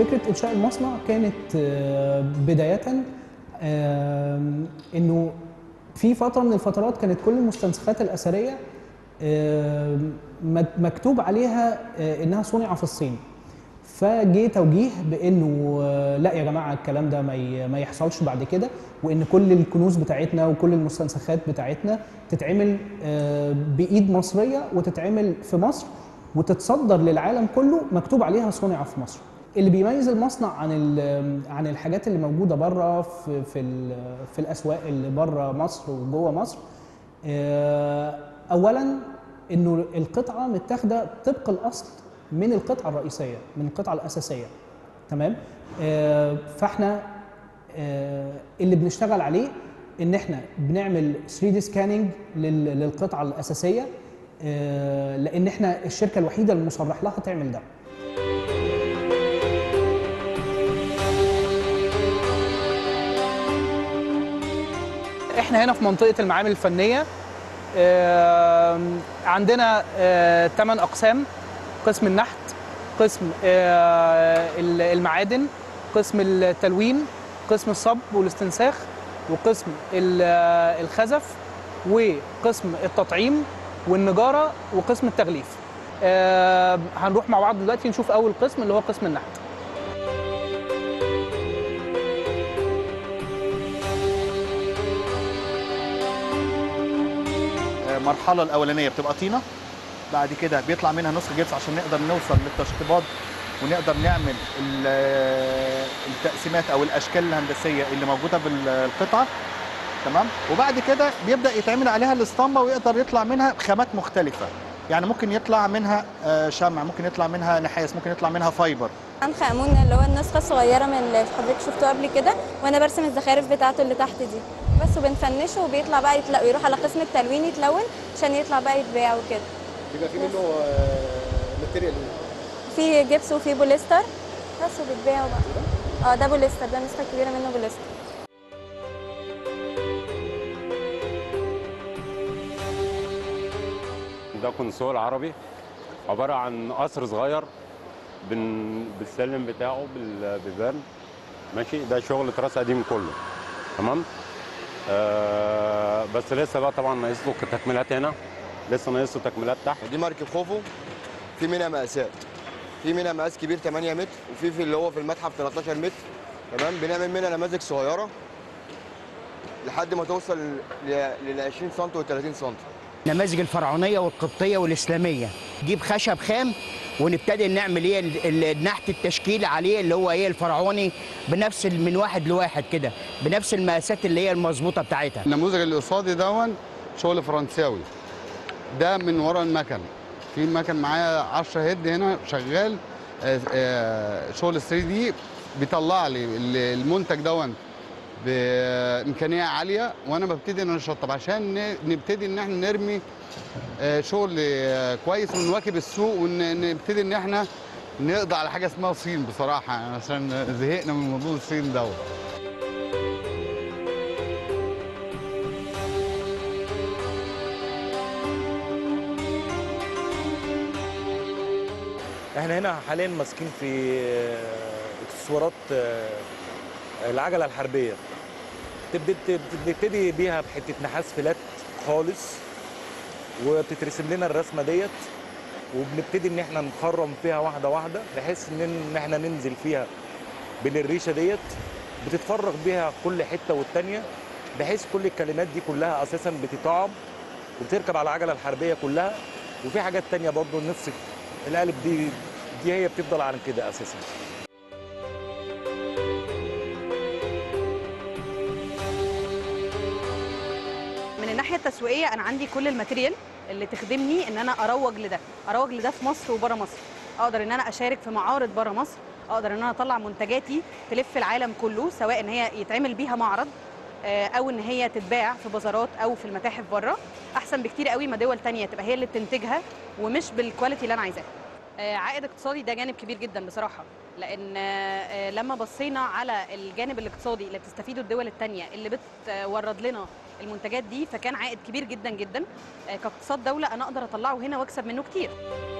فكره انشاء المصنع كانت آه، بدايه آه، انه في فتره من الفترات كانت كل المستنسخات الاثريه آه، مت- مكتوب عليها آه، انها صنع في الصين فجه توجيه بانه آه، لا يا جماعه الكلام ده ما ي- ما يحصلش بعد كده وان كل الكنوز بتاعتنا وكل المستنسخات بتاعتنا تتعمل آه، بايد مصريه وتتعمل في مصر وتتصدر للعالم كله مكتوب عليها صنع في مصر اللي بيميز المصنع عن ال- عن الحاجات اللي موجوده بره في في ال- في الاسواق اللي بره مصر وجوه مصر آه، اولا انه القطعه متاخده طبق الاصل من القطعه الرئيسيه من القطعه الاساسيه تمام آه، فاحنا آه، اللي بنشتغل عليه ان احنا بنعمل 3 دي سكاننج للقطعه الاساسيه آه، لان احنا الشركه الوحيده المصرح لها تعمل ده احنا هنا في منطقه المعامل الفنيه آم، عندنا 8 اقسام قسم النحت قسم آه، ال- المعادن قسم التلوين قسم الصب والاستنساخ وقسم ال- آه، الخزف وقسم التطعيم والنجاره وقسم التغليف آه، هنروح مع بعض دلوقتي نشوف اول قسم اللي هو قسم النحت المرحله الاولانيه بتبقى طينه بعد كده بيطلع منها نسخ جبس عشان نقدر نوصل للتشطيبات ونقدر نعمل ال- التقسيمات او الاشكال الهندسيه اللي موجوده بالقطعه تمام وبعد كده بيبدا يتعمل عليها الاسطمبه ويقدر يطلع منها خامات مختلفه يعني ممكن يطلع منها آه، شمع ممكن يطلع منها نحاس ممكن يطلع منها فايبر عن خامون اللي هو النسخه الصغيره من اللي حضرتك شفتوه قبل كده وانا برسم الزخارف بتاعته اللي تحت دي بس وبنفنشه وبيطلع بقى يتلق ويروح على قسم التلوين يتلون عشان يطلع بقى يتباع وكده بيبقى في منه ماتيريال في جبس وفي بوليستر بس وبيتباعوا بقى اه ده بوليستر ده نسخه كبيره منه بوليستر ده كونسول عربي عبارة عن قصر صغير بن... بالسلم بتاعه بالبيبان ماشي ده شغل تراث قديم كله تمام آه بس لسه بقى طبعا ناقص له تكميلات هنا لسه ناقص له تكميلات تحت دي ماركه خوفو في منها مقاسات في منها مقاس كبير 8 متر وفي في اللي هو في المتحف 13 متر تمام بنعمل منها نماذج صغيره لحد ما توصل لل 20 سم وال 30 سم النماذج الفرعونيه والقبطيه والاسلاميه نجيب خشب خام ونبتدي نعمل ايه ال- ال- النحت التشكيلي عليه اللي هو ايه الفرعوني بنفس ال- من واحد لواحد كده بنفس المقاسات اللي هي المظبوطه بتاعتها النموذج اللي قصادي دون شغل فرنساوي ده من ورا المكن في مكن معايا 10 هيد هنا شغال آه، آه، شغل 3 دي بيطلع لي ال- المنتج دون بامكانيه عاليه وانا ببتدي ان انا اشطب عشان ن- نبتدي ان احنا نرمي آه، شغل آه، كويس ونواكب السوق ونبتدي ان احنا نقضي على حاجه اسمها صين بصراحه يعني عشان زهقنا من موضوع الصين دوت احنا هنا حاليا ماسكين في آه، اكسسوارات آه، العجله الحربيه تبد- بنبتدي بيها بحته نحاس فلات خالص وبتترسم لنا الرسمه ديت وبنبتدي ان احنا نخرم فيها واحده واحده بحيث ان إن احنا ننزل فيها بالريشه ديت بتتفرغ بيها كل حته والتانيه بحيث كل الكلمات دي كلها اساسا بتتعب وبتركب على العجله الحربيه كلها وفي حاجات تانية برضو نفس القالب دي دي هي بتفضل عن كده اساسا من الناحيه التسويقيه انا عندي كل الماتيريال اللي تخدمني ان انا اروج لده اروج لده في مصر وبره مصر اقدر ان انا اشارك في معارض بره مصر اقدر ان انا اطلع منتجاتي تلف العالم كله سواء ان هي يتعمل بيها معرض آه، او ان هي تتباع في بازارات او في المتاحف بره احسن بكتير قوي ما دول تانية تبقى هي اللي بتنتجها ومش بالكواليتي اللي انا عايزاها آه، عائد اقتصادي ده جانب كبير جدا بصراحه لان آه، لما بصينا على الجانب الاقتصادي اللي بتستفيده الدول التانية اللي بتورد لنا المنتجات دي فكان عائد كبير جدا جدا آه، كاقتصاد دوله انا اقدر اطلعه هنا واكسب منه كتير